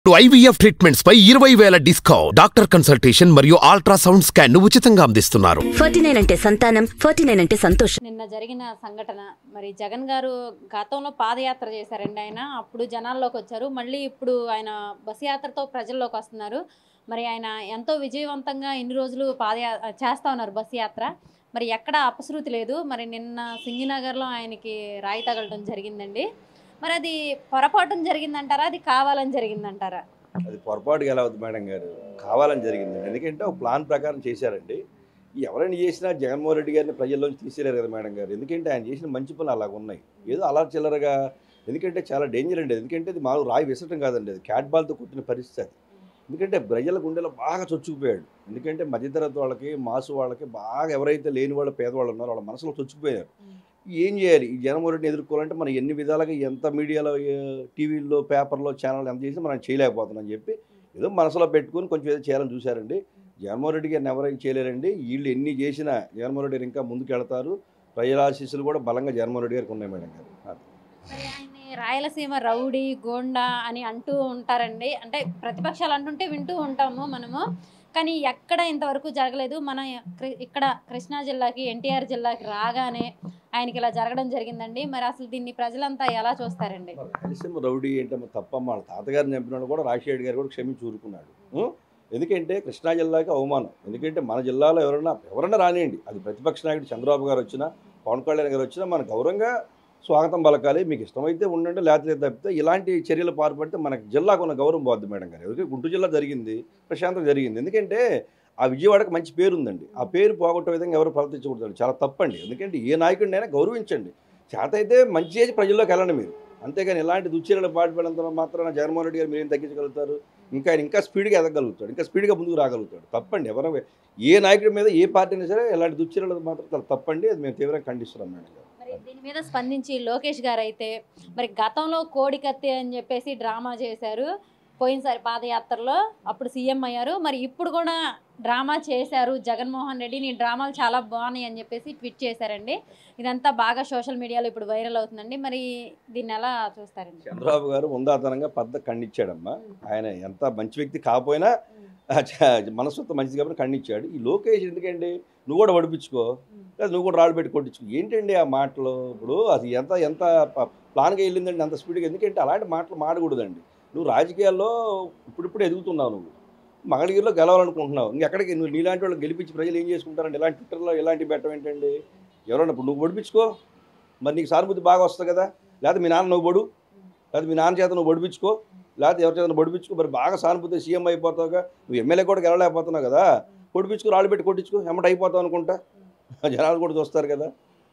IVF treatments పై ఇరవై వేల డిస్కౌంట్ డాక్టర్ కన్సల్టేషన్ మరియు అల్ట్రాసౌండ్ స్కాన్ ను ఉచితంగా అందిస్తున్నారు ఫార్టీ నైన్ అంటే సంతానం ఫార్టీ నైన్ అంటే సంతోషం నిన్న జరిగిన సంఘటన మరి జగన్ గారు గతంలో పాదయాత్ర చేశారండి ఆయన అప్పుడు జనాల్లోకి వచ్చారు మళ్ళీ ఇప్పుడు ఆయన బస్ యాత్రతో ప్రజల్లోకి వస్తున్నారు మరి ఆయన ఎంతో విజయవంతంగా ఇన్ని రోజులు పాదయా చేస్తా ఉన్నారు బస్ యాత్ర మరి ఎక్కడ అపశృతి లేదు మరి నిన్న సింగినగర్లో ఆయనకి రాయి తగలడం జరిగిందండి మరి అది పొరపాటున జరిగిందంటారా అది కావాలని జరిగిందంటారా అది పొరపాటుగా ఎలా అవుతుంది మేడం గారు కావాలని జరిగిందండి ఎందుకంటే ఒక ప్లాన్ ప్రకారం చేశారండి ఎవరైనా చేసినా జగన్మోహన్ రెడ్డి గారిని ప్రజల్లోంచి తీసేయలేరు కదా మేడం గారు ఎందుకంటే ఆయన చేసిన మంచి పనులు అలాగ ఉన్నాయి ఏదో అలా చిల్లరగా ఎందుకంటే చాలా డేంజర్ అండి ఎందుకంటే అది మామూలు రాయి విసరటం కాదండి అది క్యాట్ బాల్తో కొట్టిన పరిస్థితి అది ఎందుకంటే ప్రజల గుండెలో బాగా చొచ్చుకుపోయాడు ఎందుకంటే మధ్యతరగతి వాళ్ళకి మాసు వాళ్ళకి బాగా ఎవరైతే లేని వాళ్ళు పేదవాళ్ళు ఉన్నారో వాళ్ళ మనసులో చొచ్చుకుపోయారు ఏం చేయాలి ఈ జగన్మోహన్ రెడ్డిని ఎదుర్కోవాలంటే మనం ఎన్ని విధాలుగా ఎంత మీడియాలో ఏ, టీవీల్లో పేపర్లో ఛానల్ ఎంత చేసినా మనం చేయలేకపోతున్నాం అని చెప్పి ఏదో మనసులో పెట్టుకొని కొంచెం ఏదో చేయాలని చూశారండి జగన్మోహన్ రెడ్డి గారిని ఎవరైనా చేయలేరండి వీళ్ళు ఎన్ని చేసినా జగన్మోహన్ రెడ్డి గారు ఇంకా ముందుకు వెళతారు ప్రజలాశీస్సులు కూడా బలంగా జగన్మోహన్ రెడ్డి గారికి ఉన్నాయి మేడం గారు అది. మరి ఆయన్ని రాయలసీమ రౌడీ గోండా అని అంటూ ఉంటారండి అంటే ప్రతిపక్షాలు అంటుంటే వింటూ ఉంటాము మనము కానీ ఎక్కడ ఇంతవరకు జరగలేదు మన కృ- ఇక్కడ కృష్ణా జిల్లాకి ఎన్టీఆర్ జిల్లాకి రాగానే ఆయనకి ఇలా జరగడం జరిగిందండి మరి అసలు దీన్ని ప్రజలంతా ఎలా చూస్తారండి రాయలసీమ రౌడీ ఏంటమ్మా తప్పమ్మ వాళ్ళ తాతగారిని చంపినాడు కూడా రాజశేఖర్ గారు కూడా క్షమించి ఊరుకున్నాడు ఉం? ఎందుకంటే కృష్ణా జిల్లాకి అవమానం ఎందుకంటే మన జిల్లాలో ఎవరైనా ఎవరైనా రానియండి అది ప్రతిపక్ష నాయకుడు చంద్రబాబు గారు వచ్చినా పవన్ కళ్యాణ్ గారు వచ్చినా మన గౌరవంగా స్వాగతం పలకాలి మీకు ఇష్టమైతే ఉండండి లేకపోతే తప్పితే ఇలాంటి చర్యలు పాల్పడితే మనకి జిల్లాకు ఉన్న గౌరవం పోద్ది మేడం గారు ఎందుకంటే గుంటూరు జిల్లా జరిగింది ప్రశాంతం జరిగింది ఎందుకంటే ఆ విజయవాడకు మంచి పేరు ఉందండి ఆ పేరు పోగొట్టే విధంగా ఎవరు ప్రవర్తించకూడదు చాలా తప్పండి ఎందుకంటే ఏ నాయకుడినైనా గౌరవించండి చేత అయితే మంచి చేసి ప్రజల్లోకి వెళ్ళండి మీరు అంతేగాని ఇలాంటి దుశ్చర్యలు పాటుపడినంత మాత్రాన జగన్మోహన్ రెడ్డి గారు మీరు ఏం తగ్గించగలుగుతారు ఇంకా ఆయన ఇంకా స్పీడ్గా ఎదగలుగుతాడు ఇంకా స్పీడ్గా ముందుకు రాగలుగుతాడు తప్పండి ఎవరు ఏ నాయకుడి మీద ఏ పార్టీ అయినా సరే ఇలాంటి దుశ్చర్యలు మాత్రం చాలా తప్పండి అది మేము తీవ్రంగా ఖండిస్తున్నాం మేడం గారు మరి దీని మీద స్పందించి లోకేష్ గారు అయితే మరి గతంలో కోడికత్తి అని చెప్పేసి డ్రామా చేశారు పోయినసారి పాదయాత్రలో అప్పుడు సీఎం అయ్యారు మరి ఇప్పుడు కూడా డ్రామా చేశారు జగన్మోహన్ రెడ్డి నీ డ్రామాలు చాలా బాగున్నాయి అని చెప్పేసి ట్వీట్ చేశారండి ఇదంతా బాగా సోషల్ మీడియాలో ఇప్పుడు వైరల్ అవుతుందండి మరి దీన్ని ఎలా చూస్తారండి చంద్రబాబు గారు ఉందాతనంగా పెద్ద ఖండించాడమ్మా ఆయన ఎంత మంచి వ్యక్తి కాకపోయినా ఆ చ- మనస్తత్వం మంచిది కాబట్టి ఖండించాడు ఈ లోకేష్ ఎందుకండి నువ్వు కూడా వడిపించుకో లేదా నువ్వు కూడా రాళ్ళు పెట్టి కొట్టించుకో ఏంటండి ఆ మాటలు ఇప్పుడు అది ఎంత ఎంత ప- ప్లాన్గా వెళ్ళిందండి అంత స్పీడ్గా ఎందుకంటే అలాంటి మాటలు మాడకూడదండి నువ్వు రాజకీయాల్లో ఇప్పుడిప్పుడు ఎదుగుతున్నావు నువ్వు మంగళగిరిలో గెలవాలనుకుంటున్నావు ఇంకెక్కడికి నువ్వు నీలాంటి వాళ్ళు గెలిపించి ప్రజలు ఏం చేసుకుంటారండి ఇలాంటి ట్విట్టర్లో ఇలాంటి పెట్టడం ఏంటండి ఎవరన్నా ఇప్పుడు నువ్వు ఒడిపించుకో మరి నీకు సానుభూతి బాగా వస్తుంది కదా లేకపోతే మీ నాన్న నువ్వు బడు లేకపోతే మీ నాన్న చేత నువ్వు బడిపించుకో లేకపోతే ఎవరి చేత నువ్వు బడిపించుకో మరి బాగా సానుభూతి సీఎం అయిపోతావుగా నువ్వు ఎమ్మెల్యే కూడా గెలవలేకపోతున్నావు కదా కొడిపించుకో రాళ్ళు పెట్టి కొట్టించుకో ఎమ్మట అయిపోతావు అనుకుంటా జనాలు కూడా చూస్తారు కదా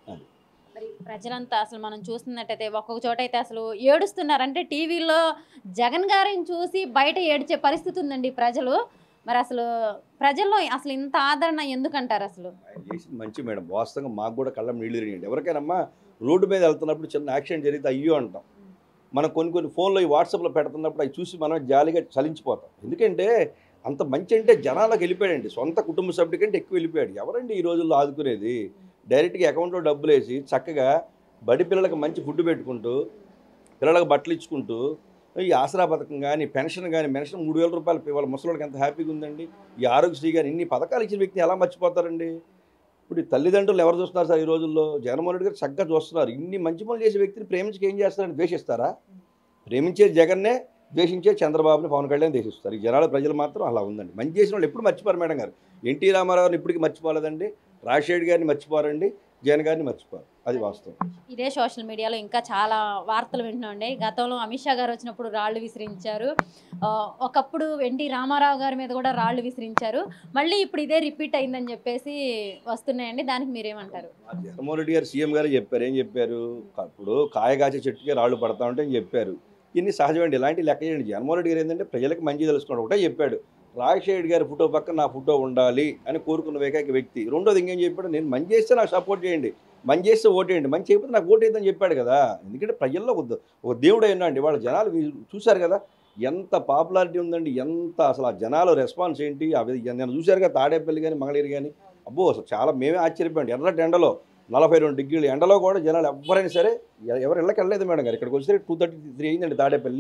మరి ప్రజలంతా అసలు మనం చూస్తున్నట్టయితే ఒక్కొక్క చోట అయితే అసలు ఏడుస్తున్నారు అంటే టీవీలో జగన్ గారిని చూసి బయట ఏడ్చే పరిస్థితి ఉందండి ప్రజలు మరి అసలు ప్రజల్లో అసలు ఇంత ఆదరణ ఎందుకంటారు అసలు ఆయన చేసింది మంచి మేడం వాస్తవంగా మాకు కూడా కళ్ళం నీళ్ళు తిరిగండి ఎవరికైనా రోడ్డు మీద వెళ్తున్నప్పుడు చిన్న యాక్సిడెంట్ జరిగితే అయ్యో అంటాం మనం కొన్ని కొన్ని ఫోన్లో ఈ వాట్సాప్లో పెడుతున్నప్పుడు అవి చూసి మనం జాలీగా చలించిపోతాం ఎందుకంటే అంత మంచి అంటే జనాలకు వెళ్ళిపోయాడండి సొంత కుటుంబ సభ్యుడి కంటే ఎక్కువ వెళ్ళిపోయాడు ఎవరండి ఈ రోజుల్లో ఆదుకునేది డైరెక్ట్గా అకౌంట్లో డబ్బులు వేసి చక్కగా బడి పిల్లలకు మంచి ఫుడ్ పెట్టుకుంటూ పిల్లలకు బట్టలు ఇచ్చుకుంటూ ఈ ఆసరా పథకం కానీ పెన్షన్ కానీ పెన్షన్ మూడు వేల రూపాయలు వాళ్ళ ముసలికి ఎంత హ్యాపీగా ఉందండి ఈ ఆరోగ్యశ్రీ కానీ ఇన్ని పథకాలు ఇచ్చిన వ్యక్తిని ఎలా మర్చిపోతారండి ఇప్పుడు ఈ తల్లిదండ్రులు ఎవరు చూస్తున్నారు సార్ ఈ రోజుల్లో జగన్మోహన్ రెడ్డి గారు చక్కగా చూస్తున్నారు ఇన్ని మంచి పనులు చేసే వ్యక్తిని ప్రేమించక ఏం చేస్తారని ద్వేషిస్తారా ప్రేమించే జగన్నే ద్వేషించే చంద్రబాబుని పవన్ కళ్యాణ్ ద్వేషిస్తారు ఈ జనాల ప్రజలు మాత్రం అలా ఉందండి మంచి చేసిన వాళ్ళు ఎప్పుడు మర్చిపోరు మేడం గారు ఎన్టీ రామారావు గారిని ఇప్పటికీ మర్చిపోలేదండి రాజశేఖర్ గారిని మర్చిపోరండి జగన్ గారిని మర్చిపోరు అది వాస్తవం ఇదే సోషల్ మీడియాలో ఇంకా చాలా వార్తలు వింటున్నాండి గతంలో అమిత్ షా గారు వచ్చినప్పుడు రాళ్ళు విసిరించారు ఆ, ఒకప్పుడు ఎన్టీ రామారావు గారి మీద కూడా రాళ్ళు విసిరించారు మళ్ళీ ఇప్పుడు ఇదే రిపీట్ అయిందని చెప్పేసి వస్తున్నాయండి దానికి మీరేమంటారు జగన్మోహన్ రెడ్డి గారు సీఎం గారే చెప్పారు ఏం చెప్పారు ఇప్పుడు కాయగాచే చెట్టుకే రాళ్ళు పడతా ఉంటే అని చెప్పారు ఇన్ని సహజమండి ఇలాంటి లెక్క చేయండి జగన్మోహన్ రెడ్డి గారు ఏంటంటే ప్రజలకు మంచి తెలుసుకోండి ఒకటే చెప్పాడు రాజశేఖర్ గారి ఫోటో పక్కన నా ఫోటో ఉండాలి అని కోరుకున్న ఏకైక వ్యక్తి రెండోది ఇంకేం చెప్పాడు నేను మంచి చేస్తే నాకు సపోర్ట్ చేయండి మంచి చేస్తే ఓటేయండి మంచి చేయకపోతే నాకు ఓటేద్దని చెప్పాడు కదా ఎందుకంటే ప్రజల్లో ఒక ద- ఒక దేవుడు అయినా అండి వాళ్ళ జనాలు వీ- చూశారు కదా ఎంత పాపులారిటీ ఉందండి ఎంత అసలు ఆ జనాల రెస్పాన్స్ ఏంటి అవి నేను చూశారు కదా తాడేపల్లి కానీ మంగళగిరి కానీ అబ్బో అసలు చాలా మేమే ఆశ్చర్యపోయాం ఎర్రటి ఎండలో నలభై రెండు డిగ్రీలు ఎండలో కూడా జనాలు ఎవరైనా సరే ఎ- ఎవరు ఇళ్ళకి వెళ్ళలేదు మేడం గారు ఇక్కడికి వస్తే టూ థర్టీ త్రీ అయిందండి తాడేపల్లి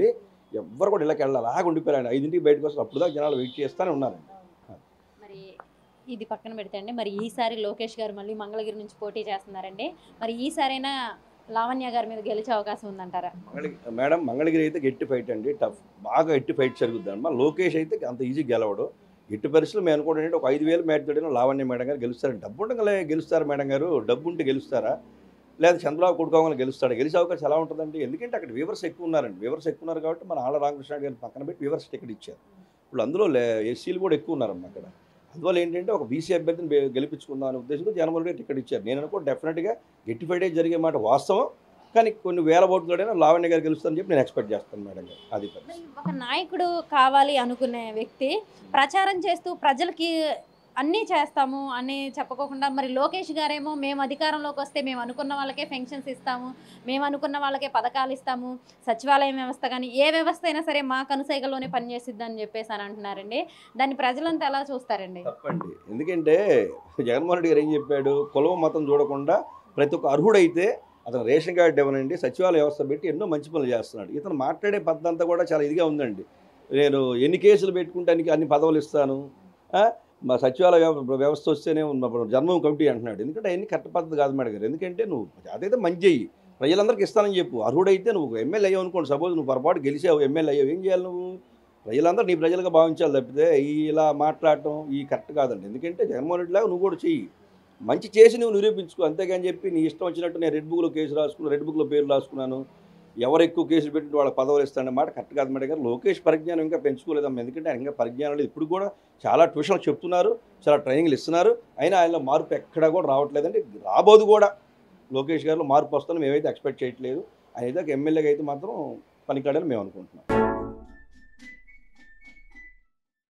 ఎవ్వరు కూడా ఇళ్ళకి వెళ్ళాలి అలాగ ఉండిపోయారు ఆయన ఐదింటికి బయటకు వస్తారు అప్పుడు దాకా జనాలు వెయిట్ చేస్తూనే ఉన్నారండి మరి ఇది పక్కన పెడితే అండి మరి ఈసారి లోకేష్ గారు మళ్ళీ మంగళగిరి నుంచి పోటీ చేస్తున్నారండి మరి ఈసారైనా లావణ్య గారి మీద గెలిచే అవకాశం ఉందంటారా మంగళగిరి మేడం మంగళగిరి అయితే గట్టి ఫైట్ అండి టఫ్ బాగా గట్టి ఫైట్ జరుగుతుంది అన్నమాట లోకేష్ అయితే అంత ఈజీ గెలవడు ఎట్టి పరిస్థితులు మేము అనుకోవడం ఏంటంటే ఒక ఐదు వేలు మ్యాచ్ తోడిన లావణ్య మేడం గారు గెలుస్తారు డబ్బు ఉండగలే గెలుస్తారు మేడం గారు డబ్బు ఉంటే గెలుస్తారా లేదా చంద్రబాబు కొడుకోవాలి గెలుస్తాడు గెలిచే అవకాశం ఎలా ఉంటుందండి ఎందుకంటే అక్కడ వ్యూవర్స్ ఎక్కువ ఉన్నారండి వ్యూవర్స్ ఎక్కువ ఉన్నారు కాబట్టి మన ఆళ్ళ రామకృష్ణ గారిని పక్కన పెట్టి వ్యూవర్స్ టికెట్ ఇచ్చారు ఇప్పుడు అందులో ఎస్సీలు కూడా ఎక్కువ ఉన్నారమ్మ అక్కడ అందువల్ల ఏంటంటే ఒక బీసీ అభ్యర్థిని బే- గెలిపించుకుందాం అనే ఉద్దేశంతో జనరల్ రెడ్డి టికెట్ ఇచ్చారు నేను అనుకో డెఫినెట్గా గట్టి ఫైట్ అయితే జరిగే మాట వాస్తవం కానీ కొన్ని వేల ఓట్లైనా లావణ్య గారు గెలుస్తారని చెప్పి నేను ఎక్స్పెక్ట్ చేస్తాను మేడం గారు అది పరిస్థితి మరి ఒక నాయకుడు కావాలి అనుకునే వ్యక్తి ప్రచారం చేస్తూ ప్రజలకి అన్నీ చేస్తాము అని చెప్పుకోకుండా మరి లోకేష్ గారేమో మేము అధికారంలోకి వస్తే మేము అనుకున్న వాళ్ళకే పెన్షన్స్ ఇస్తాము మేము అనుకున్న వాళ్ళకే పథకాలు ఇస్తాము సచివాలయం వ్యవస్థ కానీ ఏ వ్యవస్థ అయినా సరే మా కనుసైగలోనే పనిచేసిద్ది అని చెప్పేసి అని అంటున్నారండి దాన్ని ప్రజలంతా ఎలా చూస్తారండి తప్పండి ఎందుకంటే జగన్మోహన్ రెడ్డి గారు ఏం చెప్పాడు కులం మతం చూడకుండా ప్రతి ఒక్క అర్హుడైతే అతను రేషన్ కార్డు ఇవ్వనండి సచివాలయ వ్యవస్థ పెట్టి ఎన్నో మంచి పనులు చేస్తున్నాడు ఇతను మాట్లాడే పద్ధతి అంతా కూడా చాలా ఇదిగా ఉందండి నేను ఎన్ని కేసులు పెట్టుకుంటానికి అన్ని పదవులు ఇస్తాను ఆ? మా సచివాలయ వ్యవ- వ్యవస్థ వస్తేనే ఉన్న జన్మం కమిటీ అంటున్నాడు ఎందుకంటే అవన్నీ కరెక్ట్ పద్ధతి కాదు మేడం గారు ఎందుకంటే నువ్వు అదైతే మంచి చెయ్యి ప్రజలందరికీ ఇస్తానని చెప్పు అర్హుడైతే నువ్వు ఎమ్మెల్యే అయ్యావు అనుకోండి సపోజ్ నువ్వు పొరపాటు గెలిచావు ఎమ్మెల్యే అయ్యావు ఏం చేయాలి నువ్వు ప్రజలందరూ నీ ప్రజలుగా భావించాలి తప్పితే ఈ ఇలా మాట్లాడటం ఈ కరెక్ట్ కాదండి ఎందుకంటే జగన్మోహన్ రెడ్డి లాగా నువ్వు కూడా చెయ్యి మంచి చేసి నువ్వు నిరూపించుకో అంతేగాని చెప్పి నీ ఇష్టం వచ్చినట్టు నేను రెడ్ బుక్లో కేసు రాసుకున్నాను రెడ్ బుక్లో పేరు రాసుకున్నాను ఎవరు ఎక్కువ కేసులు పెట్టి వాళ్ళకి పదవులు ఇస్తాడన్న మాట కరెక్ట్ కాదు మేడం గారు లోకేష్ పరిజ్ఞానం ఇంకా పెంచుకోలేదమ్మా ఎందుకంటే ఆయన ఇంకా పరిజ్ఞానం లేదు ఇప్పుడు కూడా చాలా ట్యూషన్లు చెప్తున్నారు చాలా ట్రైనింగ్లు ఇస్తున్నారు అయినా ఆయనలో మార్పు ఎక్కడా కూడా రావట్లేదండి రాబోదు కూడా లోకేష్ గారిలో మార్పు వస్తుందని మేమైతే ఎక్స్పెక్ట్ చేయట్లేదు ఆయన అయితే ఎమ్మెల్యేగా అయితే మాత్రం పనికాడని మేము అనుకుంటున్నాం